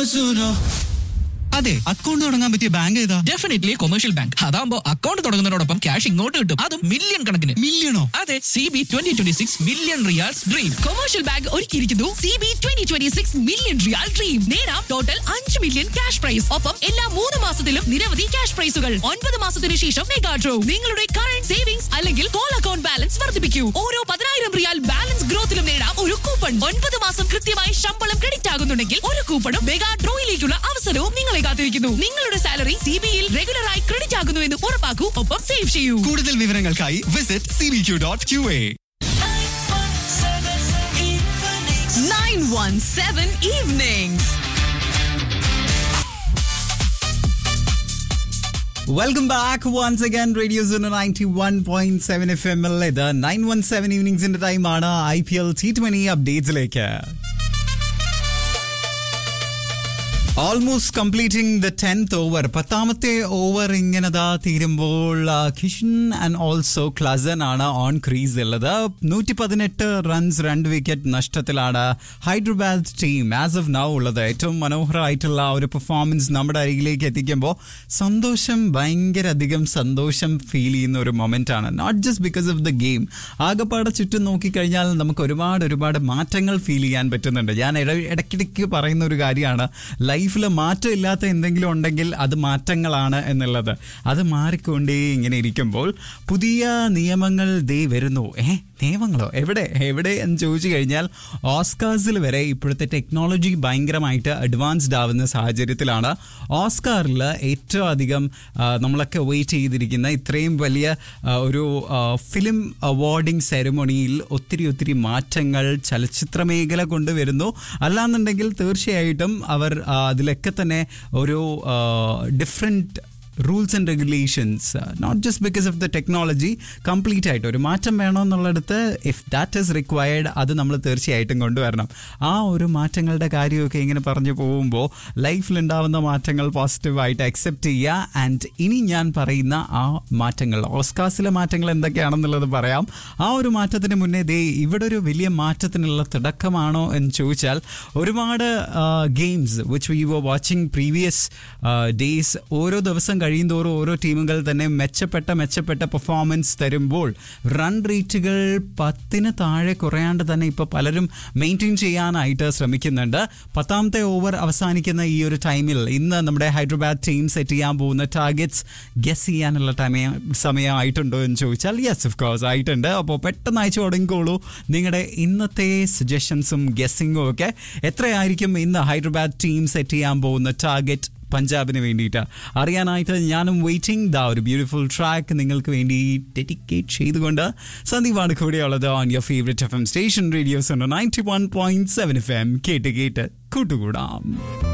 സുനോ അതെ അക്കൗണ്ട് തുടങ്ങാൻ പറ്റിയ ബാങ്ക് ഏതാ ഡെഫിനറ്റ്ലി കൊമേഴ്ഷ്യൽ ബാങ്ക് അതാകുമ്പോൾ അക്കൗണ്ട് തുടങ്ങുന്നതിനോടൊപ്പം ക്യാഷ് ഇങ്ങോട്ട് കിട്ടും അതും മില്യൺ കണക്കിന് മില്യണോ അതെ C B twenty twenty six million riyals dream commercial bank ഒരുക്കിയിരിക്കുന്നു C B twenty twenty six million riyal dream നേടാം ടോട്ടൽ അഞ്ച് മില്യൺ ക്യാഷ് പ്രൈസ് ഒപ്പം എല്ലാ മൂന്ന് മാസത്തിലും നിരവധി ക്യാഷ് പ്രൈസുകൾ ഒൻപത് മാസത്തിന് ശേഷം മെഗാ ഡ്രോ നിങ്ങളുടെ കറന്റ് സേവിങ്സ് അല്ലെങ്കിൽ കോൾ അക്കൗണ്ട് ബാലൻസ് വർദ്ധിപ്പിക്കൂ ഓരോ പതിനായിരം റിയാൽ ബാലൻസ് ഗ്രോത്തിലും നേടാം ഒരു കൂപ്പൺ ഒൻപത് മാസം കൃത്യമായി ശമ്പളം ക്രെഡിറ്റ് ആകുന്നുണ്ടെങ്കിൽ ഒരു കൂപ്പണും മെഗാ ഡ്രോയിലേക്കുള്ള അവസരവും നിങ്ങളെ കാത്തിരിക്കുന്നു നിങ്ങളുടെ സാലറി സി ബിയിൽ റെഗുലറായി ക്രെഡിറ്റ് ആകുന്നു എന്ന് ഉറപ്പാക്കൂ ഒപ്പം സേവ് ചെയ്യൂ കൂടുതൽ വിവരങ്ങൾക്കായി visit C B Q dot Q A nine one seven evening welcome back once again radio ninety one point seven F M എൽ ഇത് നയൻ വൺ സെവൻ ഈവനിങ്സിന്റെ ടൈമാണ് I P L T twenty അപ്ഡേറ്റ്സിലേക്ക് almost completing the tenth over പത്താമത്തെ over ഇങ്ങനെ ദാ തീരുമ്പോൾ ആ, കിഷൻ ആൻഡ് ഓൾസോ ക്ലസൻ ആണ് ഓൺ ക്രീസ് ഉള്ളത് നൂറ്റി പതിനെട്ട് റൺസ് രണ്ട് വിക്കറ്റ് നഷ്ടത്തിലാണ് Hyderabad team as of now ഉള്ളത് ഏറ്റവും മനോഹരമായിട്ടുള്ള ആ ഒരു പെർഫോമൻസ് നമ്മുടെ അരികിലേക്ക് എത്തിക്കുമ്പോൾ സന്തോഷം ഭയങ്കര അധികം സന്തോഷം ഫീൽ ചെയ്യുന്ന ഒരു മൊമെന്റ് ആണ് not just because of the game ആകെപ്പാടെ ചുറ്റും നോക്കിക്കഴിഞ്ഞാൽ നമുക്ക് ഒരുപാട് ഒരുപാട് മാറ്റങ്ങൾ ഫീൽ ചെയ്യാൻ പറ്റുന്നുണ്ട് ഞാൻ ഇട ഇടയ്ക്കിടയ്ക്ക് പറയുന്ന ഒരു കാര്യമാണ് ലൈഫിൽ മാറ്റമില്ലാത്ത എന്തെങ്കിലും ഉണ്ടെങ്കിൽ അത് മാറ്റങ്ങളാണ് എന്നുള്ളത് അത് മാറിക്കൊണ്ടേ ഇങ്ങനെ ഇരിക്കുമ്പോൾ പുതിയ നിയമങ്ങൾ ദേ വരുന്നു ഏ നിയമങ്ങളോ എവിടെ എവിടെ എന്ന് ചോദിച്ചു കഴിഞ്ഞാൽ ഓസ്കാർസിൽ വരെ ഇപ്പോഴത്തെ ടെക്നോളജി ഭയങ്കരമായിട്ട് അഡ്വാൻസ്ഡ് ആവുന്ന സാഹചര്യത്തിലാണ് ഓസ്കാറിൽ ഏറ്റവും അധികം ആ, നമ്മളൊക്കെ വെയിറ്റ് ചെയ്തിരിക്കുന്ന ഇത്രയും വലിയ ആ, ഒരു ഫിലിം അവാർഡിംഗ് സെറമണിയിൽ ഒത്തിരി ഒത്തിരി മാറ്റങ്ങൾ ചലച്ചിത്ര മേഖല കൊണ്ടുവരുന്നു അല്ലാന്നുണ്ടെങ്കിൽ തീർച്ചയായിട്ടും അവർ ആ, അതിലൊക്കെ തന്നെ ഒരു different rules and regulations not just because of the technology complete ആയിട്ട് ഒരു മാറ്റം വേണമെന്നുള്ളിടത്ത് ഇഫ് ദാറ്റ് ഈസ് റിക്വയർഡ് അത് നമ്മൾ തീർച്ചയായിട്ടും കൊണ്ടുവരണം ആ ഒരു മാറ്റങ്ങളുടെ കാര്യമൊക്കെ ഇങ്ങനെ പറഞ്ഞു പോകുമ്പോൾ ലൈഫിലുണ്ടാവുന്ന മാറ്റങ്ങൾ പോസിറ്റീവായിട്ട് അക്സെപ്റ്റ് ചെയ്യുക ആൻഡ് ഇനി ഞാൻ പറയുന്ന ആ മാറ്റങ്ങൾ ഓസ്കാസിലെ മാറ്റങ്ങൾ എന്തൊക്കെയാണെന്നുള്ളത് പറയാം ആ ഒരു മാറ്റത്തിന് മുന്നേ ദേ ഇവിടെ ഒരു വലിയ മാറ്റത്തിനുള്ള തുടക്കമാണോ എന്ന് ചോദിച്ചാൽ ഒരുപാട് games which we were watching previous days ഓരോ ദിവസം കഴിയുന്തോറും ഓരോ ടീമുകൾ തന്നെ മെച്ചപ്പെട്ട മെച്ചപ്പെട്ട പെർഫോമൻസ് തരുമ്പോൾ റൺ റേറ്റുകൾ പത്തിന് താഴെ കുറയാണ്ട് തന്നെ ഇപ്പോൾ പലരും മെയിൻറ്റെയിൻ ചെയ്യാനായിട്ട് ശ്രമിക്കുന്നുണ്ട് പത്താമത്തെ ഓവർ അവസാനിക്കുന്ന ഈ ഒരു ടൈമിൽ ഇന്ന് നമ്മുടെ ഹൈദരാബാദ് ടീം സെറ്റ് ചെയ്യാൻ പോകുന്ന ടാർഗറ്റ്സ് ഗസ് ചെയ്യാനുള്ള ടൈം സമയമായിട്ടുണ്ടോ എന്ന് ചോദിച്ചാൽ യെസ് ഓഫ് കോഴ്സ് ആയിട്ടുണ്ട് അപ്പോൾ പെട്ടെന്ന് അയച്ചു തുടങ്ങിക്കോളൂ നിങ്ങളുടെ ഇന്നത്തെ സജഷൻസും ഗസ്സിങ്ങും ഒക്കെ എത്രയായിരിക്കും ഇന്ന് ഹൈദരാബാദ് ടീം സെറ്റ് ചെയ്യാൻ പോകുന്ന ടാർഗറ്റ് പഞ്ചാബിന് വേണ്ടിയിട്ട് അറിയാനായിട്ട് ഞാനും വെയിറ്റിംഗ് ദാ ഒരു ബ്യൂട്ടിഫുൾ ട്രാക്ക് നിങ്ങൾക്ക് വേണ്ടി ഡെഡിക്കേറ്റ് ചെയ്തുകൊണ്ട് സന്ദീപാണ് കൂടെയുള്ളത് on your favourite F M station radios ninety one point seven F M കേട്ട് കേട്ട് കൂട്ടുകൂടാം